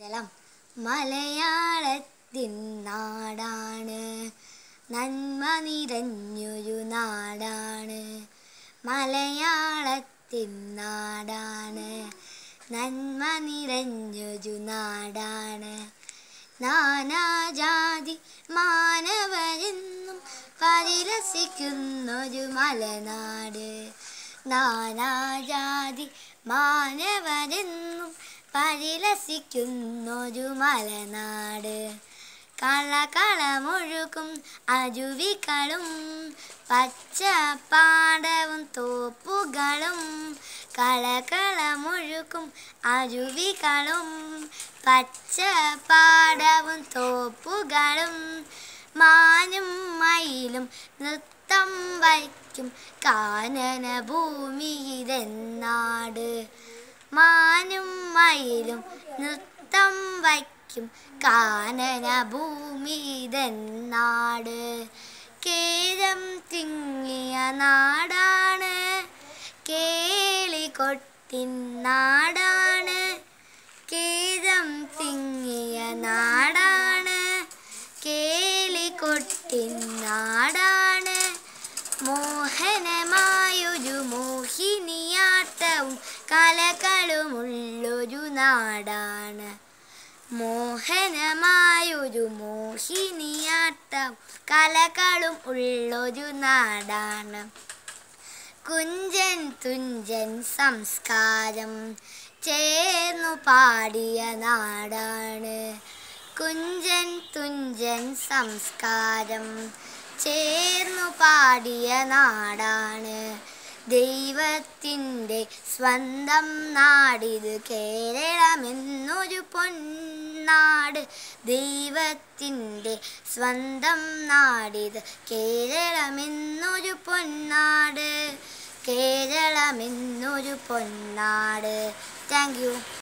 കേരളം മലയാളത്തിൻ നാടാണ് നന്മ നിറഞ്ഞൊരു നാടാണ് മലയാളത്തിൻ നാടാണ് നന്മ നിറഞ്ഞൊരു നാടാണ് നാനാജാതി മാനവരെന്നും പരിരസിക്കുന്നൊരു മലനാട് നാനാജാതി മാനവരെന്നും പരിലസിക്കുന്നൊരു മലനാട് കളകളമൊഴുകും അരുവികളും പച്ചപ്പാടവും തോപ്പുകളും കളകളമൊഴുകും അരുവികളും പച്ചപ്പാടവും തോപ്പുകളും മാനും മയിലും നൃത്തം വയ്ക്കും കാനന ഭൂമിയിലെന്നാട് മാനും മയിലും നൃത്തം വയ്ക്കും കാനന ഭൂമിയിലെന്നാട് കേരം തിങ്ങിയ നാടാണ് കേളികൊട്ടിൻ നാടാണ് കേരം തിങ്ങിയ നാടാണ് കേളികൊട്ടിൻ നാടാണ് മോഹനമായൊരു മോഹിനിയാട്ടവും കലകളുമുള്ളൊരു നാടാണ് മോഹനമായൊരു മോഹിനിയാട്ടവും കലകളും ഉള്ളൊരു നാടാണ് കുഞ്ചൻ തുഞ്ചൻ സംസ്കാരം ചേർന്നു പാടിയ നാടാണ് കുഞ്ചൻ തുഞ്ചൻ സംസ്കാരം ചേർന്നു പാടിയ നാടാണ് ദൈവത്തിൻ്റെ സ്വന്തം നാടിത് കേരളമെന്നൊരു പൊന്നാട് ദൈവത്തിൻ്റെ സ്വന്തം നാടിത് കേരളമെന്നൊരു പൊന്നാട് കേരളമെന്നൊരു പൊന്നാട് താങ്ക് യു